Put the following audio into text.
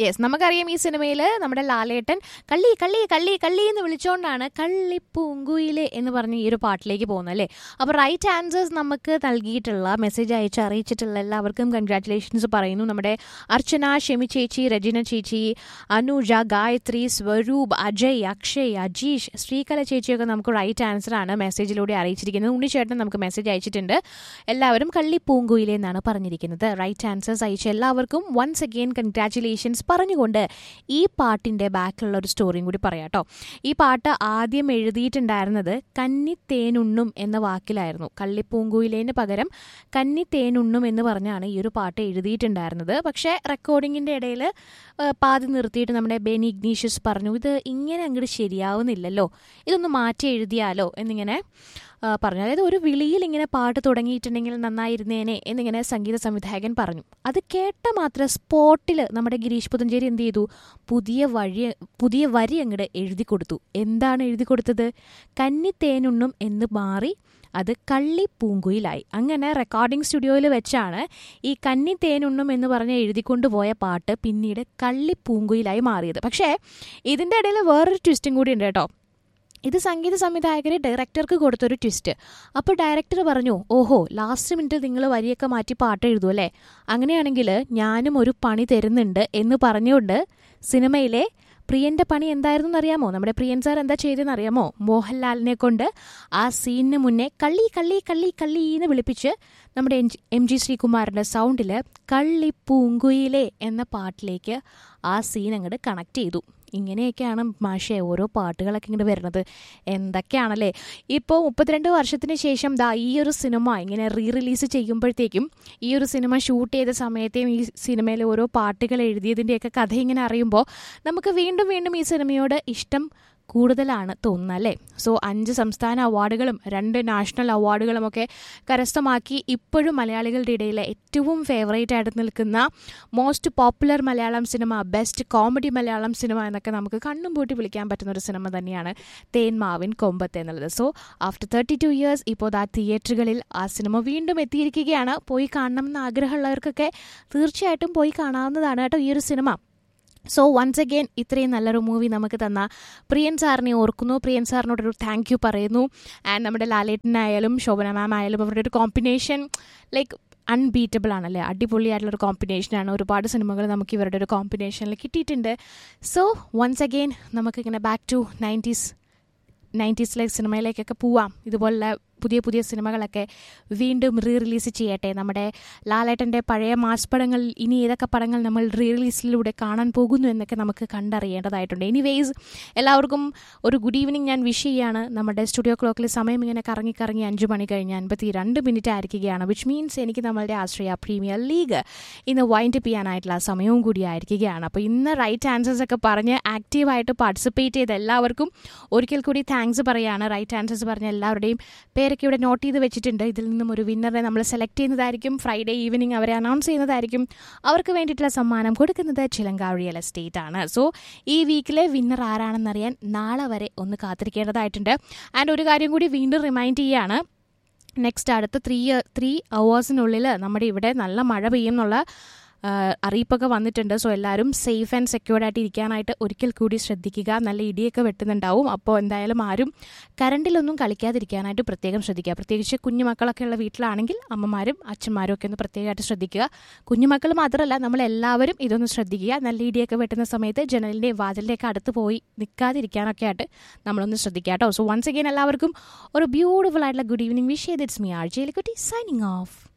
yes നമുക്കറിയാം ഈ സിനിമയിൽ നമ്മുടെ ലാലേട്ടൻ കള്ളി കള്ളി കള്ളി കള്ളി എന്ന് വിളിച്ചുകൊണ്ടാണ് കള്ളിപ്പൂങ്കുയിലെ എന്ന് പറഞ്ഞ് ഈ ഒരു പാട്ടിലേക്ക് പോകുന്നത് അല്ലേ അപ്പോൾ റൈറ്റ് ആൻസേഴ്സ് നമുക്ക് നൽകിയിട്ടുള്ള മെസ്സേജ് അയച്ച് അറിയിച്ചിട്ടുള്ള എല്ലാവർക്കും കൺഗ്രാറ്റുലേഷൻസ് പറയുന്നു നമ്മുടെ അർച്ചന ഷെമി ചേച്ചി രജിന ചേച്ചി അനുജ ഗായത്രി സ്വരൂപ് അജയ് അക്ഷയ് അജീഷ് ശ്രീകല ചേച്ചിയൊക്കെ നമുക്ക് റൈറ്റ് ആൻസർ ആണ് മെസ്സേജിലൂടെ അറിയിച്ചിരിക്കുന്നത് ഉണ്ണിച്ചേട്ടൻ നമുക്ക് മെസ്സേജ് അയച്ചിട്ടുണ്ട് എല്ലാവരും കള്ളിപ്പൂങ്കുയിലെ എന്നാണ് പറഞ്ഞിരിക്കുന്നത് റൈറ്റ് ആൻസേഴ്സ് അയച്ച എല്ലാവർക്കും വൺസ് അഗെയിൻ കൺഗ്രാറ്റുലേഷൻസ് പറഞ്ഞുകൊണ്ട് ഈ പാട്ടിൻ്റെ ബാക്കിലുള്ള ഒരു സ്റ്റോറിയും കൂടി പറയാം കേട്ടോ ഈ പാട്ട് ആദ്യം എഴുതിയിട്ടുണ്ടായിരുന്നത് കന്നിത്തേനുണ്ണും എന്ന വാക്കിലായിരുന്നു കള്ളിപ്പൂങ്കുയിലേന് പകരം കന്നിത്തേനുണ്ണും എന്ന് പറഞ്ഞാണ് ഈ ഒരു പാട്ട് എഴുതിയിട്ടുണ്ടായിരുന്നത് പക്ഷേ റെക്കോർഡിങ്ങിൻ്റെ ഇടയിൽ പാതി നിർത്തിയിട്ട് നമ്മുടെ ബെനി ഇഗ്നീഷ്യസ് പറഞ്ഞു ഇത് ഇങ്ങനെ അങ്ങോട്ട് ശരിയാവുന്നില്ലല്ലോ ഇതൊന്ന് മാറ്റി എഴുതിയാലോ എന്നിങ്ങനെ ആ, പറഞ്ഞു അതായത് ഒരു വിളിയിൽ ഇങ്ങനെ പാട്ട് തുടങ്ങിയിട്ടുണ്ടെങ്കിൽ നന്നായിരുന്നേനെ എന്നിങ്ങനെ സംഗീത സംവിധായകൻ പറഞ്ഞു അത് കേട്ട മാത്രം സ്പോട്ടിൽ നമ്മുടെ ഗിരീഷ് പുതഞ്ചേരി എന്ത് ചെയ്തു പുതിയ വഴി പുതിയ വരി അങ്ങോട്ട് എഴുതി കൊടുത്തു എന്താണ് എഴുതി കൊടുത്തത് കന്നിത്തേനുണ്ണും എന്ന് മാറി അത് കള്ളി പൂങ്കുയിലായി അങ്ങനെ റെക്കോർഡിംഗ് സ്റ്റുഡിയോയിൽ വെച്ചാണ് ഈ കന്നി തേനുണ്ണും എന്ന് പറഞ്ഞ് എഴുതിക്കൊണ്ടുപോയ പാട്ട് പിന്നീട് കള്ളി പൂങ്കുയിലായി മാറിയത് പക്ഷേ ഇതിൻ്റെ ഇടയിൽ വേറൊരു ട്വിസ്റ്റും കൂടി ഉണ്ട് കേട്ടോ ഇത് സംഗീത സംവിധായകരെ ഡയറക്ടർക്ക് കൊടുത്തൊരു ട്വിസ്റ്റ് അപ്പോൾ ഡയറക്ടർ പറഞ്ഞു ഓഹോ ലാസ്റ്റ് മിനിറ്റിൽ നിങ്ങൾ വരിയൊക്കെ മാറ്റി പാട്ട് എഴുതും അല്ലേ അങ്ങനെയാണെങ്കിൽ ഞാനും ഒരു പണി തരുന്നുണ്ട് എന്ന് പറഞ്ഞുകൊണ്ട് സിനിമയിലെ പ്രിയന്റെ പണി എന്തായിരുന്നു എന്നറിയാമോ നമ്മുടെ പ്രിയൻ സാർ എന്താ ചെയ്തതെന്ന് അറിയാമോ മോഹൻലാലിനെ കൊണ്ട് ആ സീനിന് മുന്നേ കള്ളി കള്ളി കള്ളി കള്ളി എന്ന് വിളിപ്പിച്ച് നമ്മുടെ എം ജി എം ജി ശ്രീകുമാറിന്റെ സൗണ്ടിൽ കള്ളി പൂങ്കുയിലെ എന്ന പാട്ടിലേക്ക് ആ സീൻ അങ്ങോട്ട് കണക്ട് ചെയ്തു ഇങ്ങനെയൊക്കെയാണ് മാഷെ ഓരോ പാട്ടുകളൊക്കെ ഇങ്ങോട്ട് വരുന്നത് എന്തൊക്കെയാണല്ലേ ഇപ്പോൾ മുപ്പത്തിരണ്ട് വർഷത്തിന് ശേഷം ദാ ഈ ഒരു സിനിമ ഇങ്ങനെ റീ റിലീസ് ചെയ്യുമ്പോഴത്തേക്കും ഈ ഒരു സിനിമ ഷൂട്ട് ചെയ്ത സമയത്തെയും ഈ സിനിമയിലെ ഓരോ പാട്ടുകൾ എഴുതിയതിൻ്റെയൊക്കെ കഥ ഇങ്ങനെ അറിയുമ്പോൾ നമുക്ക് വീണ്ടും വീണ്ടും ഈ സിനിമയോട് ഇഷ്ടം കൂടുതലാണ് തോന്നുന്നത് അല്ലേ സോ അഞ്ച് സംസ്ഥാന അവാർഡുകളും രണ്ട് നാഷണൽ അവാർഡുകളും ഒക്കെ കരസ്ഥമാക്കി ഇപ്പോഴും മലയാളികളുടെ ഇടയിൽ ഏറ്റവും ഫേവറേറ്റ് ആയിട്ട് നിൽക്കുന്ന most popular Malayalam cinema best comedy Malayalam cinema എന്നൊക്കെ നമുക്ക് കണ്ണും പൂട്ടി വിളിക്കാൻ പറ്റുന്ന ഒരു സിനിമ തന്നെയാണ് തേന്മാവിൻ കൊമ്പത്ത് എന്നുള്ളത് so after thirty two years ഇപ്പോൾ ദാ തിയേറ്ററുകളിൽ ആ സിനിമ വീണ്ടും എത്തിയിരിക്കുകയാണ് പോയി കാണണമെന്ന് ആഗ്രഹമുള്ളവർക്കൊക്കെ തീർച്ചയായിട്ടും പോയി കാണാവുന്നതാണ് കേട്ടോ ഈ ഒരു സിനിമ സോ വൺസ് അഗെയിൻ ഇത്രയും നല്ലൊരു മൂവി നമുക്ക് തന്ന പ്രിയൻ സാറിനെ ഓർക്കുന്നു പ്രിയൻ സാറിനോടൊരു താങ്ക് യു പറയുന്നു ആൻഡ് നമ്മുടെ ലാലേട്ടനായാലും ശോഭന മാം ആയാലും അവരുടെ ഒരു കോമ്പിനേഷൻ ലൈക്ക് അൺബീറ്റബിൾ ആണല്ലേ അടിപൊളിയായിട്ടുള്ളൊരു കോമ്പിനേഷനാണ് ഒരുപാട് സിനിമകൾ നമുക്ക് ഇവരുടെ ഒരു കോമ്പിനേഷനിൽ കിട്ടിയിട്ടുണ്ട് സോ വൺസ് അഗെയിൻ നമുക്കിങ്ങനെ ബാക്ക് ടു നയൻറ്റീസ് നയൻറ്റീസിലെ സിനിമയിലേക്കൊക്കെ പോവാം ഇതുപോലുള്ള പുതിയ പുതിയ സിനിമകളൊക്കെ വീണ്ടും റീ റിലീസ് ചെയ്യട്ടെ നമ്മുടെ ലാലേട്ടൻ്റെ പഴയ മാസ് പടങ്ങൾ ഇനി ഏതൊക്കെ പടങ്ങൾ നമ്മൾ റീ റിലീസിലൂടെ കാണാൻ പോകുന്നു എന്നൊക്കെ നമുക്ക് കണ്ടറിയേണ്ടതായിട്ടുണ്ട് എനിവേയ്സ് എല്ലാവർക്കും ഒരു ഗുഡ് ഈവനിങ് ഞാൻ വിഷ് ചെയ്യാണ് നമ്മുടെ സ്റ്റുഡിയോ ക്ലോക്കിൽ സമയം ഇങ്ങനെ കറങ്ങി കറങ്ങി അഞ്ച് മണി കഴിഞ്ഞ് അൻപത്തി രണ്ട് മിനിറ്റ് ആയിരിക്കുകയാണ് വിച്ച് മീൻസ് എനിക്ക് നമ്മളുടെ ആശ്രയ പ്രീമിയർ ലീഗ് ഇന്ന് വൈൻഡ് അപ്പ് ചെയ്യാനായിട്ടുള്ള സമയവും കൂടി ആയിരിക്കുകയാണ് അപ്പോൾ ഇന്ന് റൈറ്റ് ആൻസേഴ്സ് ഒക്കെ പറഞ്ഞ് ആക്റ്റീവായിട്ട് പാർട്ടിസിപ്പേറ്റ് ചെയ്ത എല്ലാവർക്കും ഒരിക്കൽ കൂടി താങ്ക്സ് പറയാണ് റൈറ്റ് ആൻസേഴ്സ് പറഞ്ഞ എല്ലാവരുടെയും പേരൊക്കെ ഇവിടെ നോട്ട് ചെയ്ത് വെച്ചിട്ടുണ്ട് ഇതിൽ നിന്നും ഒരു വിന്നറെ നമ്മൾ സെലക്ട് ചെയ്യുന്നതായിരിക്കും ഫ്രൈഡേ ഈവനിങ് അവരെ അനൗൺസ് ചെയ്യുന്നതായിരിക്കും അവർക്ക് വേണ്ടിയിട്ടുള്ള സമ്മാനം കൊടുക്കുന്നത് ചിലങ്ക റിയൽ എസ്റ്റേറ്റ് ആണ് സോ ഈ വീക്കിലെ വിന്നർ ആരാണെന്നറിയാൻ നാളെ വരെ ഒന്ന് കാത്തിരിക്കേണ്ടതായിട്ടുണ്ട് ആൻഡ് ഒരു കാര്യം കൂടി വീണ്ടും റിമൈൻഡ് ചെയ്യുകയാണ് നെക്സ്റ്റ് അടുത്ത ത്രീ ത്രീ അവേഴ്സിനുള്ളിൽ നമ്മുടെ ഇവിടെ നല്ല മഴ പെയ്യും എന്നുള്ള ആ, അറിയിപ്പൊക്കെ വന്നിട്ടുണ്ട് സോ എല്ലാവരും സേഫ് ആൻഡ് സെക്യൂർഡ് ആയിട്ട് ഇരിക്കാനായിട്ട് ഒരിക്കൽ കൂടി ശ്രദ്ധിക്കുക നല്ല ഇടിയൊക്കെ വെട്ടുന്നുണ്ടാവും അപ്പോൾ എന്തായാലും ആരും കറണ്ടിലൊന്നും കളിക്കാതിരിക്കാനായിട്ട് പ്രത്യേകം ശ്രദ്ധിക്കുക പ്രത്യേകിച്ച് കുഞ്ഞുമക്കളൊക്കെ ഉള്ള വീട്ടിലാണെങ്കിൽ അമ്മമാരും അച്ഛന്മാരും ഒക്കെ ഒന്ന് പ്രത്യേകമായിട്ട് ശ്രദ്ധിക്കുക കുഞ്ഞുമക്കൾ മാത്രമല്ല നമ്മൾ എല്ലാവരും ഇതൊന്ന് ശ്രദ്ധിക്കുക നല്ല ഇടിയൊക്കെ വെട്ടുന്ന സമയത്ത് ജനലിൻ്റെയും വാതിലിൻ്റെയൊക്കെ അടുത്ത് പോയി നിൽക്കാതിരിക്കാനൊക്കെ ആയിട്ട് നമ്മളൊന്ന് ശ്രദ്ധിക്കുക കേട്ടോ സോ വൺസ് അഗെയിൻ എല്ലാവർക്കും ഒരു ബ്യൂട്ടിഫുൾ ആയിട്ടുള്ള ഗുഡ് ഈവനിങ് വിഷ് ചെയ്ത് it's me R Jailikutty signing of